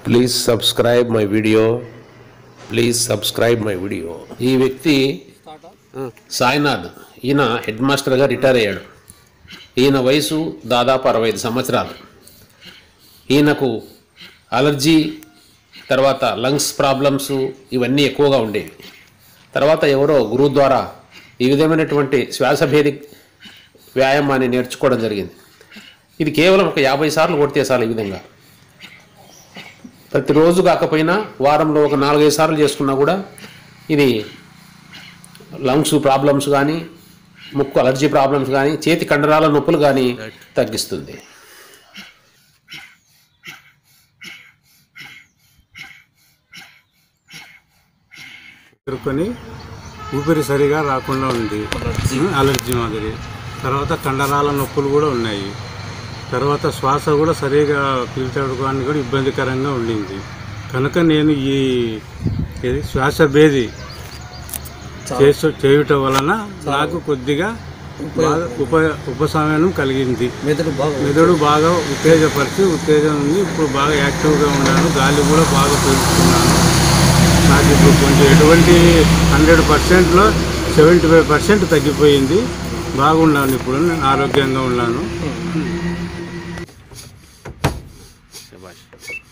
please subscribe my video please subscribe my video ఈ వ్యక్తి సాయినాథ్ ఈయన హెడ్ మాస్టర్గా రిటైర్ అయ్యాడు ఈయన వయసు దాదాపు అరవై ఐదు సంవత్సరాలు ఈయనకు అలర్జీ తర్వాత లంగ్స్ ప్రాబ్లమ్స్ ఇవన్నీ ఎక్కువగా ఉండేవి తర్వాత ఎవరో గురువు ద్వారా ఈ విధమైనటువంటి శ్వాసభేది వ్యాయామాన్ని నేర్చుకోవడం జరిగింది ఇది కేవలం ఒక యాభై సార్లు కొడితే చాలు ఈ విధంగా ప్రతిరోజు కాకపోయినా వారంలో ఒక నాలుగైదు సార్లు చేసుకున్నా కూడా ఇది లంగ్స్ ప్రాబ్లమ్స్ కానీ ముక్కు అలర్జీ ప్రాబ్లమ్స్ కానీ చేతి కండరాల నొప్పులు కానీ తగ్గిస్తుంది ఎదుర్కొని ఊపిరి సరిగా రాకుండా ఉంది అలర్జీ మాదిరి తర్వాత కండరాల నొప్పులు కూడా ఉన్నాయి తర్వాత శ్వాస కూడా సరిగా పీల్చడానికి కూడా ఇబ్బందికరంగా ఉండింది కనుక నేను ఈ ఇది శ్వాస భేది చేసు చేయుట వలన నాకు కొద్దిగా బాగా ఉప ఉపశమనం కలిగింది మెదడు బాగా మెదడు బాగా ఉత్తేజపరిచి ఉత్తేజం ఉంది ఇప్పుడు బాగా యాక్టివ్గా ఉన్నాను గాలి కూడా బాగా పీల్చుకున్నాను నాకు ఇప్పుడు కొంచెం ఎటువంటి హండ్రెడ్ పర్సెంట్లో సెవెంటీ ఫైవ్ పర్సెంట్ తగ్గిపోయింది బాగున్నాను ఇప్పుడు నేను ఆరోగ్యంగా ఉన్నాను శభాష్